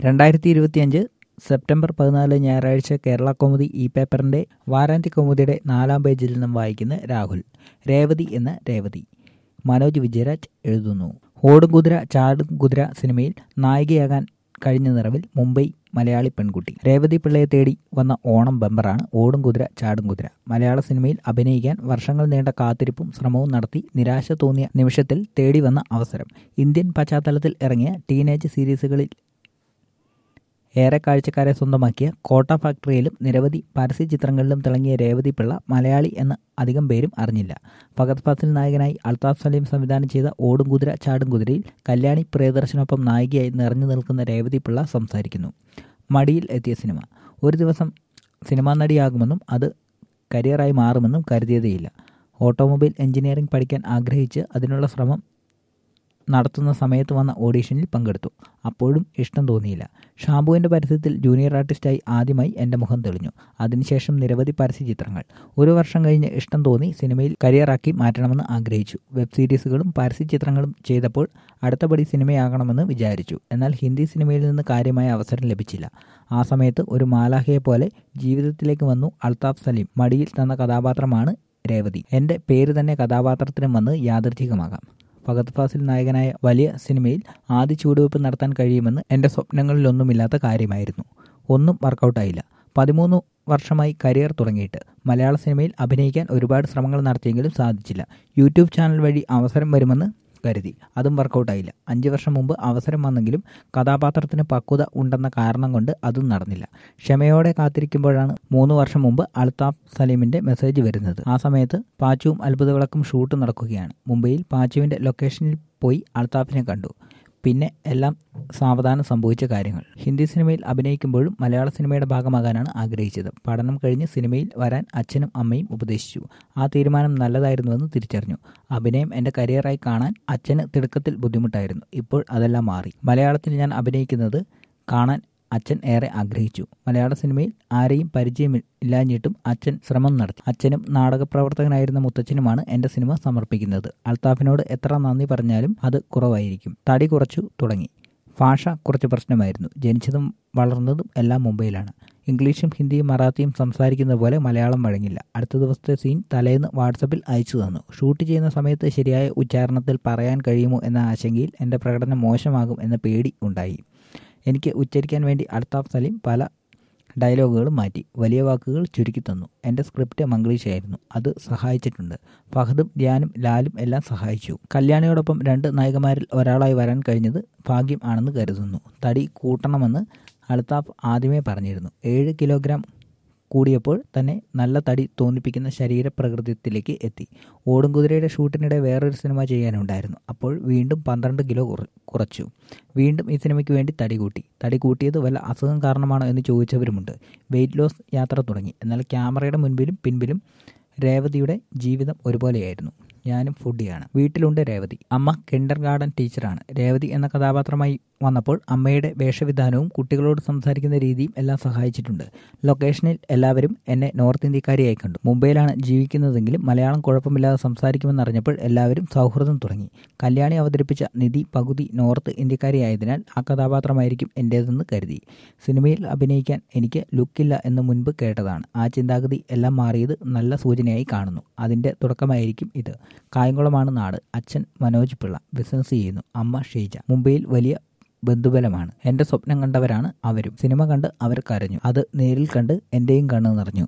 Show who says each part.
Speaker 1: രണ്ടായിരത്തി ഇരുപത്തിയഞ്ച് സെപ്റ്റംബർ പതിനാല് ഞായറാഴ്ച കേരള കൗമുദി ഈ പേപ്പറിന്റെ വാരാന്ത്യ കൗമുദിയുടെ നാലാം പേജിൽ നിന്നും വായിക്കുന്ന രാഹുൽ രേവതി എന്ന രേവതി മനോജ് വിജയരാജ് എഴുതുന്നു ഓടും കുതിര ചാടും കുതിര സിനിമയിൽ നായികയാകാൻ കഴിഞ്ഞ നിറവിൽ മുംബൈ മലയാളി പെൺകുട്ടി രേവതി പിള്ളയെ തേടി വന്ന ഓണം ബമ്പറാണ് ഓടും കുതിര ചാടും കുതിര മലയാള സിനിമയിൽ അഭിനയിക്കാൻ വർഷങ്ങൾ നീണ്ട കാത്തിരിപ്പും ശ്രമവും നടത്തി നിരാശ തോന്നിയ നിമിഷത്തിൽ തേടി വന്ന അവസരം ഇന്ത്യൻ പശ്ചാത്തലത്തിൽ ഇറങ്ങിയ ടീനേജ് സീരീസുകളിൽ ഏറെ കാഴ്ചക്കാരെ സ്വന്തമാക്കിയ കോട്ട ഫാക്ടറിയിലും നിരവധി പരസ്യ ചിത്രങ്ങളിലും തിളങ്ങിയ രേവതി പിള്ള മലയാളി എന്ന് അധികം പേരും അറിഞ്ഞില്ല ഫഗത് ഫാസിൽ നായകനായി അൽതാഫ് സലീം സംവിധാനം ചെയ്ത ഓടും കുതിര ചാടും കുതിരയിൽ കല്യാണി പ്രിയദർശനൊപ്പം നായികയായി നിറഞ്ഞു നിൽക്കുന്ന രേവതി പിള്ള സംസാരിക്കുന്നു മടിയിൽ എത്തിയ സിനിമ ഒരു ദിവസം സിനിമാ നടിയാകുമെന്നും അത് കരിയറായി മാറുമെന്നും കരുതിയതേയില്ല ഓട്ടോമൊബൈൽ എഞ്ചിനീയറിംഗ് പഠിക്കാൻ ആഗ്രഹിച്ച് അതിനുള്ള ശ്രമം നടത്തുന്ന സമയത്ത് വന്ന ഓഡീഷനിൽ പങ്കെടുത്തു അപ്പോഴും ഇഷ്ടം തോന്നിയില്ല ഷാംപുവിൻ്റെ പരസ്യത്തിൽ ജൂനിയർ ആർട്ടിസ്റ്റായി ആദ്യമായി എൻ്റെ മുഖം തെളിഞ്ഞു അതിനുശേഷം നിരവധി പരസ്യ ചിത്രങ്ങൾ ഒരു വർഷം കഴിഞ്ഞ് ഇഷ്ടം തോന്നി സിനിമയിൽ കരിയറാക്കി മാറ്റണമെന്ന് ആഗ്രഹിച്ചു വെബ് സീരീസുകളും പരസ്യ ചിത്രങ്ങളും ചെയ്തപ്പോൾ അടുത്തപടി സിനിമയാകണമെന്ന് വിചാരിച്ചു എന്നാൽ ഹിന്ദി സിനിമയിൽ നിന്ന് കാര്യമായ അവസരം ലഭിച്ചില്ല ആ സമയത്ത് ഒരു മാലാഹയെ പോലെ ജീവിതത്തിലേക്ക് വന്നു അൽതാഫ് സലീം മടിയിൽ തന്ന കഥാപാത്രമാണ് രേവതി എൻ്റെ പേര് തന്നെ കഥാപാത്രത്തിനും വന്ന് യാദൃച്ഛികമാകാം ഫഗത് ഫാസിൽ നായകനായ വലിയ സിനിമയിൽ ആദ്യ ചുവടുവയ്പ് നടത്താൻ കഴിയുമെന്ന് എൻ്റെ സ്വപ്നങ്ങളിലൊന്നുമില്ലാത്ത കാര്യമായിരുന്നു ഒന്നും വർക്കൗട്ടായില്ല പതിമൂന്ന് വർഷമായി കരിയർ തുടങ്ങിയിട്ട് മലയാള സിനിമയിൽ അഭിനയിക്കാൻ ഒരുപാട് ശ്രമങ്ങൾ നടത്തിയെങ്കിലും സാധിച്ചില്ല യൂട്യൂബ് ചാനൽ വഴി അവസരം വരുമെന്ന് കരുതി അതും വർക്കൗട്ടായില്ല അഞ്ച് വർഷം മുമ്പ് അവസരം വന്നെങ്കിലും കഥാപാത്രത്തിന് പക്വത ഉണ്ടെന്ന കാരണം കൊണ്ട് അതും നടന്നില്ല ക്ഷമയോടെ കാത്തിരിക്കുമ്പോഴാണ് മൂന്ന് വർഷം മുമ്പ് അൽതാഫ് സലീമിന്റെ മെസ്സേജ് വരുന്നത് ആ സമയത്ത് പാച്ചുവും അത്ഭുതവിളക്കും ഷൂട്ട് നടക്കുകയാണ് മുംബൈയിൽ പാച്ചുവിന്റെ ലൊക്കേഷനിൽ പോയി അൽതാഫിനെ കണ്ടു പിന്നെ എല്ലാം സാവധാനം സംഭവിച്ച കാര്യങ്ങൾ ഹിന്ദി സിനിമയിൽ അഭിനയിക്കുമ്പോഴും മലയാള സിനിമയുടെ ഭാഗമാകാനാണ് ആഗ്രഹിച്ചത് പഠനം കഴിഞ്ഞ് സിനിമയിൽ വരാൻ അച്ഛനും അമ്മയും ഉപദേശിച്ചു ആ തീരുമാനം നല്ലതായിരുന്നുവെന്ന് തിരിച്ചറിഞ്ഞു അഭിനയം എൻ്റെ കരിയറായി കാണാൻ അച്ഛന് തിടുക്കത്തിൽ ബുദ്ധിമുട്ടായിരുന്നു ഇപ്പോൾ അതെല്ലാം മാറി മലയാളത്തിൽ ഞാൻ അഭിനയിക്കുന്നത് കാണാൻ അച്ഛൻ ഏറെ ആഗ്രഹിച്ചു മലയാള സിനിമയിൽ ആരെയും പരിചയമില്ലാഞ്ഞിട്ടും അച്ഛൻ ശ്രമം നടത്തി അച്ഛനും നാടകപ്രവർത്തകനായിരുന്ന മുത്തച്ഛനുമാണ് എൻ്റെ സിനിമ സമർപ്പിക്കുന്നത് അൽത്താഫിനോട് എത്ര നന്ദി പറഞ്ഞാലും അത് കുറവായിരിക്കും തടി കുറച്ചു തുടങ്ങി ഭാഷ കുറച്ച് പ്രശ്നമായിരുന്നു ജനിച്ചതും വളർന്നതും എല്ലാം മുംബൈയിലാണ് ഇംഗ്ലീഷും ഹിന്ദിയും മറാത്തിയും സംസാരിക്കുന്ന പോലെ മലയാളം വഴങ്ങില്ല അടുത്ത ദിവസത്തെ സീൻ തലേന്ന് വാട്സപ്പിൽ അയച്ചു തന്നു ഷൂട്ട് ചെയ്യുന്ന സമയത്ത് ശരിയായ ഉച്ചാരണത്തിൽ പറയാൻ കഴിയുമോ എന്ന ആശങ്കയിൽ എൻ്റെ പ്രകടനം മോശമാകും എന്ന പേടി ഉണ്ടായി എനിക്ക് ഉച്ചരിക്കാൻ വേണ്ടി അൽതാഫ് സലീം പല ഡയലോഗുകളും മാറ്റി വലിയ വാക്കുകൾ ചുരുക്കി തന്നു എൻ്റെ സ്ക്രിപ്റ്റ് മംഗ്ലീഷായിരുന്നു അത് സഹായിച്ചിട്ടുണ്ട് ഫഹദും ധ്യാനും ലാലും എല്ലാം സഹായിച്ചു കല്യാണിയോടൊപ്പം രണ്ട് നായികമാരിൽ ഒരാളായി വരാൻ കഴിഞ്ഞത് ഭാഗ്യം ആണെന്ന് കരുതുന്നു തടി കൂട്ടണമെന്ന് അൽതാഫ് ആദ്യമേ പറഞ്ഞിരുന്നു ഏഴ് കിലോഗ്രാം കൂടിയപ്പോൾ തന്നെ നല്ല തടി തോന്നിപ്പിക്കുന്ന ശരീരപ്രകൃതത്തിലേക്ക് എത്തി ഓടുംകുതിരയുടെ ഷൂട്ടിനിടെ വേറൊരു സിനിമ ചെയ്യാനുണ്ടായിരുന്നു അപ്പോൾ വീണ്ടും പന്ത്രണ്ട് കിലോ കുറച്ചു വീണ്ടും ഈ സിനിമയ്ക്ക് വേണ്ടി തടി കൂട്ടി തടി കൂട്ടിയത് വല്ല അസുഖം കാരണമാണോ എന്ന് ചോദിച്ചവരുമുണ്ട് വെയിറ്റ് ലോസ് യാത്ര തുടങ്ങി എന്നാൽ ക്യാമറയുടെ മുൻപിലും പിൻപിലും രേവതിയുടെ ജീവിതം ഒരുപോലെയായിരുന്നു ഞാനും ഫുഡിയാണ് വീട്ടിലുണ്ട് രേവതി അമ്മ കിൻഡർ ഗാർഡൻ ടീച്ചറാണ് രേവതി എന്ന കഥാപാത്രമായി വന്നപ്പോൾ അമ്മയുടെ വേഷവിധാനവും കുട്ടികളോട് സംസാരിക്കുന്ന രീതിയും എല്ലാം സഹായിച്ചിട്ടുണ്ട് ലൊക്കേഷനിൽ എല്ലാവരും എന്നെ നോർത്ത് ഇന്ത്യക്കാരിയായി കണ്ടു മുംബൈയിലാണ് ജീവിക്കുന്നതെങ്കിലും മലയാളം കുഴപ്പമില്ലാതെ സംസാരിക്കുമെന്നറിഞ്ഞപ്പോൾ എല്ലാവരും സൗഹൃദം തുടങ്ങി കല്യാണി അവതരിപ്പിച്ച നിധി പകുതി നോർത്ത് ഇന്ത്യക്കാരിയായതിനാൽ ആ കഥാപാത്രമായിരിക്കും എൻ്റേതെന്ന് കരുതി സിനിമയിൽ അഭിനയിക്കാൻ എനിക്ക് ലുക്കില്ല എന്ന് മുൻപ് കേട്ടതാണ് ആ ചിന്താഗതി എല്ലാം മാറിയത് നല്ല സൂചനയായി കാണുന്നു അതിൻ്റെ തുടക്കമായിരിക്കും ഇത് കായംകുളമാണ് നാട് അച്ഛൻ മനോജ് പിള്ള ബിസിനസ് ചെയ്യുന്നു അമ്മ ഷീജ മുംബൈയിൽ വലിയ ബന്ധുബലമാണ് എൻ്റെ സ്വപ്നം കണ്ടവരാണ് അവരും സിനിമ കണ്ട് അവർ കരഞ്ഞു അത് നേരിൽ കണ്ട് എൻ്റെയും കണ്ണു നിറഞ്ഞു